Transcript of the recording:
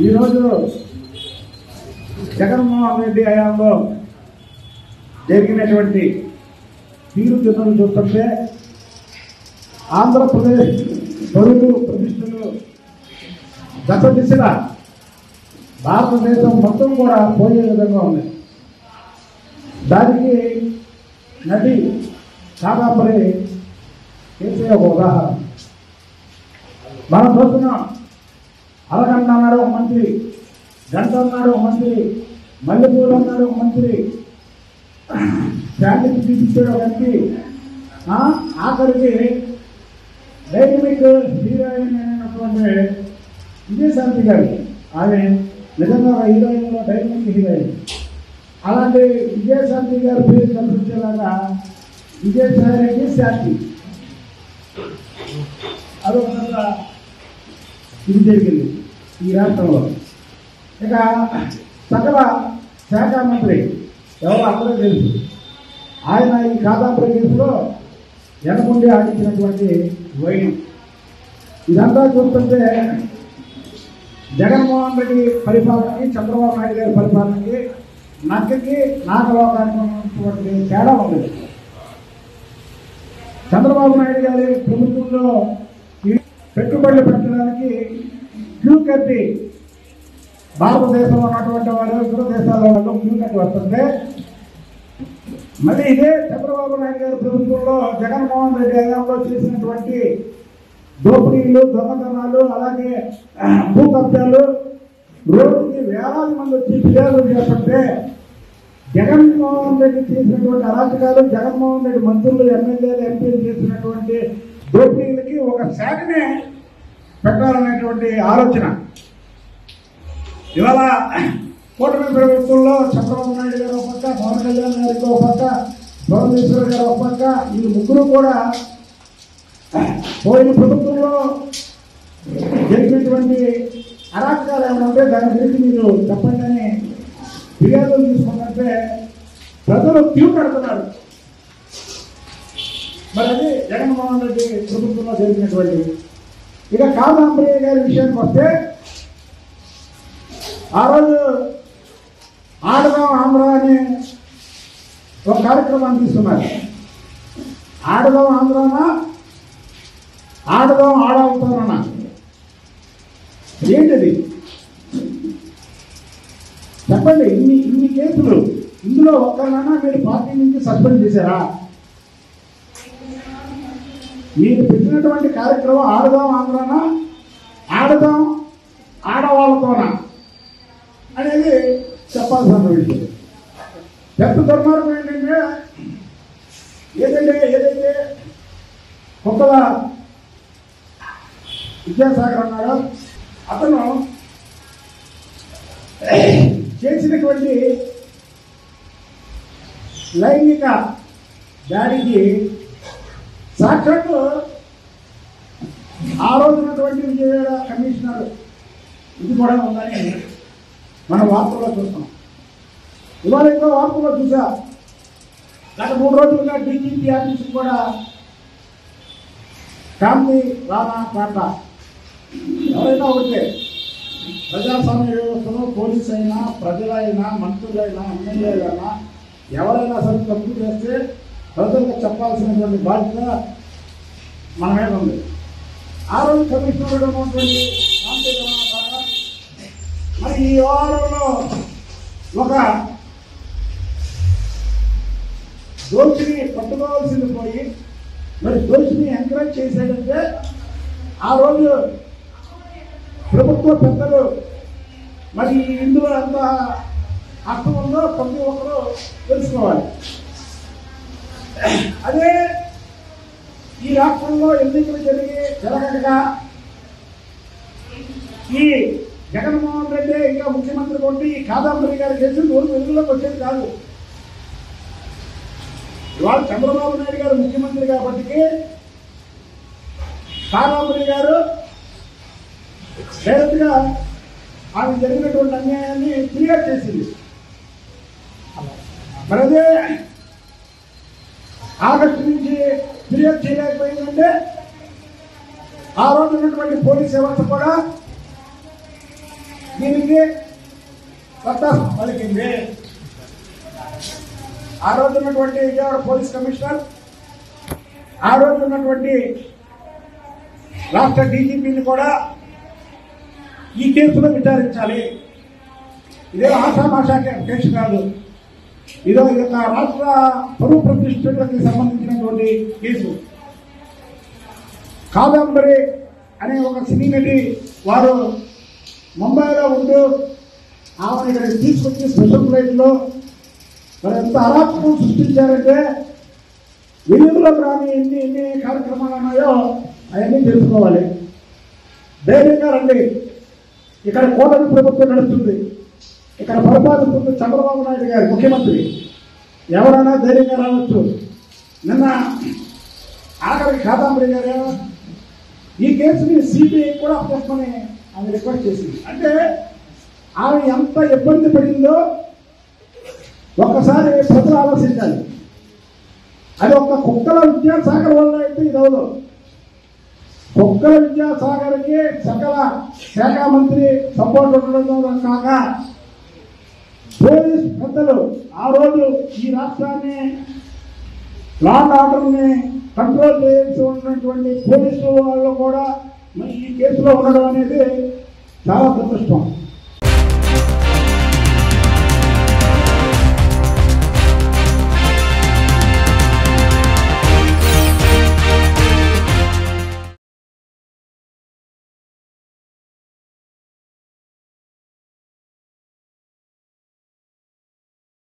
ఈరోజు జగన్మోహన్ రెడ్డి హయాంలో జరిగినటువంటి తీరుతెన్నులు చూస్తుంటే ఆంధ్రప్రదేశ్ పరుగు ప్రతిష్టలు గత దిశగా భారతదేశం మొత్తం కూడా పోయే విధంగా ఉంది దానికి నది కాదాపరి చేసే ఒక ఉదాహరణ మనం చూస్తున్నాం అరగంట అన్నాడు ఒక మంత్రి గంట అన్నాడు ఒక మంత్రి మల్లెపూలు అన్నాడు ఒక మంత్రి శాంతికి చూపించాడు ఒక ఎంపీ ఆ, ఆఖరికి డైనమిక్ హీరోయిన్ అయినటువంటి విజయశాంతి గారు ఆమె నిజంగా ఒక హీరోయిన్లో డైనమిక్ హీరోయిన్ అలాంటి విజయశాంతి గారి పేరు కల్పించేలాగా విజయసాయి శాంతి అదొక పెద్ద ఇది జరిగింది ఈ రాష్ట్రంలో ఇక సకల శాఖ మంత్రి ఎవరో అందరూ తెలుసు ఆయన ఈ ఖాతాపుర కేసులో వెనకుండి ఆడించినటువంటి వైనం ఇదంతా చూస్తుంటే జగన్మోహన్ రెడ్డి పరిపాలనకి చంద్రబాబు నాయుడు గారి పరిపాలనకి నక్కకి నాగలోకానికి ఉన్నటువంటి తేడా ఉంది చంద్రబాబు నాయుడు గారి ప్రభుత్వంలో ఈ పెట్టుబడులు పెట్టడానికి క్యూ కట్టి భారతదేశంలో ఉన్నటువంటి వారు ఇతర దేశాల్లో వాళ్ళు క్యూ కట్టి వస్తుంటే మళ్ళీ ఇదే చంద్రబాబు నాయుడు గారి ప్రభుత్వంలో జగన్మోహన్ రెడ్డి హయాంలో చేసినటువంటి దోపిడీలు దొంగతనాలు అలాగే ఆ, భూ కబ్జాలు రోజుకి వేలాది మంది వచ్చి ఫిర్యాదులు చేస్తుంటే జగన్మోహన్ రెడ్డి చేసినటువంటి అరాచకాలు జగన్మోహన్ రెడ్డి మంత్రులు ఎమ్మెల్యేలు ఎంపీలు చేసినటువంటి దోపిడీలకి ఒక శాఖనే పెట్టాలనేటువంటి ఆలోచన ఇవాళ కూటమి ప్రభుత్వంలో చంద్రబాబు నాయుడు గారు ఒక పక్క పవన్ కళ్యాణ్ గారికి ఒక పక్క భువనేశ్వర్ గారు ఒక పక్క ఈ ముగ్గురు కూడా పోయిన ప్రభుత్వంలో జరిగినటువంటి అరాచకాలు ఏమైనా ఉంటే దాని గురించి మీరు చెప్పండి అని ఫిర్యాదులు తీసుకున్నట్టే ప్రజలు క్యూ కడుతున్నారు మరి అది జగన్మోహన్ రెడ్డి ప్రభుత్వంలో జరిగినటువంటి ఇక కాదాంబయ్య గారి విషయానికి వస్తే ఆ రోజు ఆడదాం ఆంధ్ర అనే ఒక కార్యక్రమాన్ని తీసుకున్నారు ఆడదాం ఆంధ్రానా ఆడదాం ఆడవుతానన్నా ఏంటిది చెప్పండి ఇన్ని ఇన్ని కేసులు ఇందులో ఒక్కరినైనా మీరు పార్టీ నుంచి సస్పెండ్ చేశారా మీరు పెట్టినటువంటి కార్యక్రమం ఆడదాం ఆంధ్రానా ఆడదాం ఆడవాళ్ళతోనా అనేది చెప్పాల్సిన విషయం పెద్ద దుర్మార్గం ఏంటంటే ఏదైతే ఏదైతే కొత్తగా విద్యాసాగర్ అన్నాడు అతను చేసినటువంటి లైంగిక దాడికి సాక్షాత్తు ఆ రోజు ఉన్నటువంటి విజయవాడ కమిషనర్ ఇది కూడా ఉందని మనం వార్తల్లో చూస్తాం ఇవాళ ఇంకో వార్తల్లో చూసా గత మూడు రోజులుగా డీజీపీ ఆఫీస్ కూడా కాంతి రానా పాట ఎవరైనా ఉంటే ప్రజాస్వామ్య వ్యవస్థలో పోలీస్ అయినా ప్రజలైనా మంత్రులైనా ఎమ్మెల్యేలైనా ఎవరైనా సరే తప్పు చేస్తే ప్రజలకు చెప్పాల్సినటువంటి బాధ్యత మన మీద ఉంది ఆ రోజు కమిషనర్ ఉన్నటువంటి కాంతి రానా పాట మరి ఈ వ్యవహారంలో ఒక దోషిని పట్టుకోవాల్సింది పోయి మరి దోషిని ఎంకరేజ్ చేశాడంటే ఆ రోజు ప్రభుత్వ పెద్దలు మరి ఇందులో ఎంత అర్థం ఉందో ప్రతి ఒక్కరూ తెలుసుకోవాలి అదే ఈ రాష్ట్రంలో ఎన్నికలు జరిగి జరగగా ఈ జగన్మోహన్ రెడ్డి ఇంకా ముఖ్యమంత్రి కొట్టి ఈ కాదాంబరి గారి కేసు నూరు వెలుగులోకి వచ్చేది కాదు ఇవాళ చంద్రబాబు నాయుడు గారు ముఖ్యమంత్రి కాబట్టి కాదాంబరి గారు డైరెక్ట్ గా ఆమె జరిగినటువంటి అన్యాయాన్ని క్లియర్ చేసింది మరి అదే ఆగస్టు నుంచి క్లియర్ చేయలేకపోయిందంటే ఆ రోజు ఉన్నటువంటి పోలీస్ వ్యవస్థ కూడా దీనికి కొత్త పలికింది ఆ రోజు ఉన్నటువంటి విజయవాడ పోలీస్ కమిషనర్ ఆ రోజు ఉన్నటువంటి రాష్ట్ర డీజీపీని కూడా ఈ కేసులో విచారించాలి ఇదే ఆషామాషా కేసు కాదు ఇదో ఈ యొక్క రాష్ట్ర పరువు ప్రతిష్టలకు సంబంధించినటువంటి కేసు కాదంబరి అనే ఒక సినీ నటి వారు ముంబైలో ఉంటూ ఆమెను ఇక్కడ తీసుకొచ్చి స్పెషల్ ఫ్లైట్లో మరి ఎంత అరాచకం సృష్టించారంటే వెలుగులో రాని ఎన్ని ఎన్ని కార్యక్రమాలు ఉన్నాయో అవన్నీ తెలుసుకోవాలి ధైర్యంగా రండి ఇక్కడ కూటమి ప్రభుత్వం నడుస్తుంది ఇక్కడ పరిపాలిస్తుంది చంద్రబాబు నాయుడు గారు ముఖ్యమంత్రి ఎవరైనా ధైర్యంగా రావచ్చు నిన్న ఆఖరి కాదాంబరి గారు ఈ కేసుని సిబిఐ కూడా అప్పచెప్పమని ఆమె రిక్వెస్ట్ చేసింది అంటే ఆమె ఎంత ఇబ్బంది పడిందో ఒక్కసారి ప్రజలు ఆలోచించాలి అది ఒక కుక్కల విద్యాసాగర్ వల్ల అయితే ఇది అవదు కుక్కల విద్యాసాగర్కి సకల శాఖ మంత్రి సపోర్ట్ ఉండడం కాక పోలీస్ పెద్దలు ఆ రోజు ఈ రాష్ట్రాన్ని లా అండ్ ఆర్డర్ని కంట్రోల్ చేయాల్సి ఉన్నటువంటి పోలీసు వాళ్ళు కూడా మరి ఈ కేసులో ఉండడం అనేది చాలా దురదృష్టం